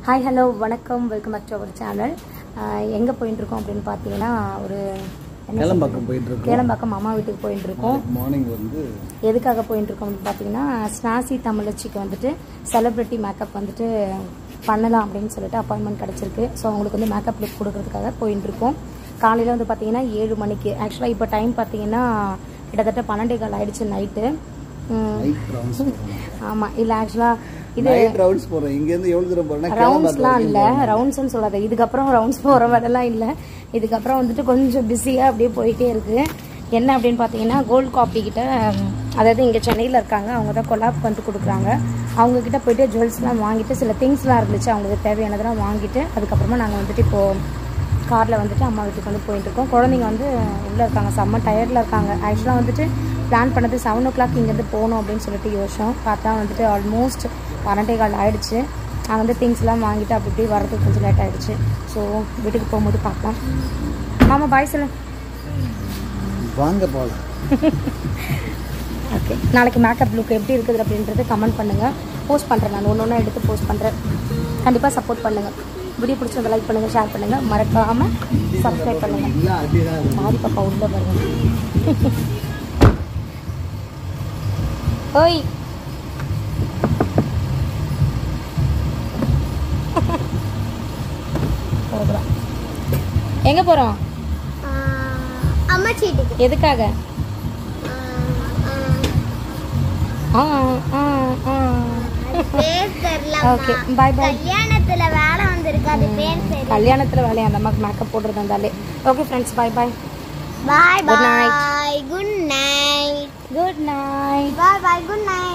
Hi hello வணக்கம் welcome back to our channel எங்கே போயிட்டு இருக்கோம் அப்படின்னு பார்த்தீங்கன்னா ஒரு என்ன கேளம்பாக்கம் போயிட்டு இருக்கோம் கேளம்பாக்கம் அம்மா வீட்டுக்கு போயிட்டு இருக்கோம் மார்னிங் வந்து எதுக்காக போயிட்டு இருக்கோம் அப்படின்னு பார்த்தீங்கன்னா ஸ்னாசி தமிழச்சிக்கு வந்துட்டு செலிப்ரிட்டி மேக்கப் வந்துட்டு பண்ணலாம் அப்படின்னு சொல்லிட்டு அப்பாயின்மெண்ட் கிடச்சிருக்கு ஸோ அவங்களுக்கு வந்து மேக்கப் லுக் கொடுக்கறதுக்காக போயிட்டு இருக்கோம் காலையில் வந்து பார்த்தீங்கன்னா ஏழு மணிக்கு ஆக்சுவலாக இப்போ டைம் பார்த்தீங்கன்னா கிட்டத்தட்ட பன்னெண்டே கால் ஆயிடுச்சு நைட்டு நைட் ரவுண்ட்ஸ் போகிறோம் ஆமாம் இல்லை ஆக்சுவலாக இது நைட் ரவுண்ட்ஸ் போகிறோம் இங்கேருந்து எவ்வளோ தூரம் போகிறோம்னா ரவுண்ட்ஸ்லாம் இல்லை ரவுண்ட்ஸ்னு சொல்லாத இதுக்கப்புறம் ரவுண்ட்ஸ் போகிற மாதிரிலாம் இல்லை இதுக்கப்புறம் வந்துட்டு கொஞ்சம் பிஸியாக அப்படியே போயிட்டே இருக்குது என்ன அப்படின்னு பார்த்தீங்கன்னா கோல்ட் காப்பி கிட்ட ம், அதாவது இங்கே சென்னையில் இருக்காங்க அவங்க தான் கொலாப் வந்து கொடுக்குறாங்க அவங்க கிட்ட போயிட்டு ஜுவல்ஸ்லாம் வாங்கிட்டு சில திங்ஸ்லாம் இருந்துச்சு அவங்களுக்கு தேவையானதெல்லாம் வாங்கிட்டு அதுக்கப்புறமா நாங்கள் வந்துட்டு இப்போது காரில் வந்துட்டு அம்மா வீட்டுக்கு வந்து போயிட்டு இருக்கோம் குழந்தைங்க வந்து உள்ளே இருக்காங்க செம்ம டயர்டில் இருக்காங்க ஆக்சுவலாக வந்துட்டு பிளான் பண்ணது செவன் ஓ கிளாக் இங்கேருந்து போகணும் அப்படின்னு சொல்லிட்டு யோசிச்சோம் பார்த்தா வந்துட்டு ஆல்மோஸ்ட் பன்னெண்டே கால் ஆயிடுச்சு நான் வந்து திங்ஸ்லாம் வாங்கிட்டு அப்படி இப்படி வரதுக்கு கொஞ்சம் லேட் ஆயிடுச்சு ஸோ வீட்டுக்கு போகும்போது பார்க்கலாம் மாமா பாய் சொல்லு வாங்க போகலாம் ஓகே நாளைக்கு மேக்கப் லுக் எப்படி இருக்குது அப்படின்றது கமெண்ட் பண்ணுங்கள் போஸ்ட் பண்ணுறேன் நான் ஒன்று ஒன்றா எடுத்து போஸ்ட் பண்ணுறேன் கண்டிப்பாக சப்போர்ட் பண்ணுங்கள் வீடியோ பிடிச்சதை லைக் பண்ணுங்கள் ஷேர் பண்ணுங்கள் மறக்காமல் சப்ஸ்கிரைப் பண்ணுங்கள் இல்லை அப்படிதான் மாறி பாப்பா உள்ள வருங்க ஓய் போகலாம். எங்க போறோம் அம்மா சீட்டுக்கு எதுக்காக ஆ ஆ ஆ பேர் தெரியல ஓகே பாய் பாய் கல்யாணத்துல வேலை வந்திருக்கு அது பேர் தெரியல கல்யாணத்தில் வேலையை அந்த அம்மாக்கு மேக்கப் போடுறது இருந்தாலே okay friends bye bye bye Good night. Bye good night good night bye bye good night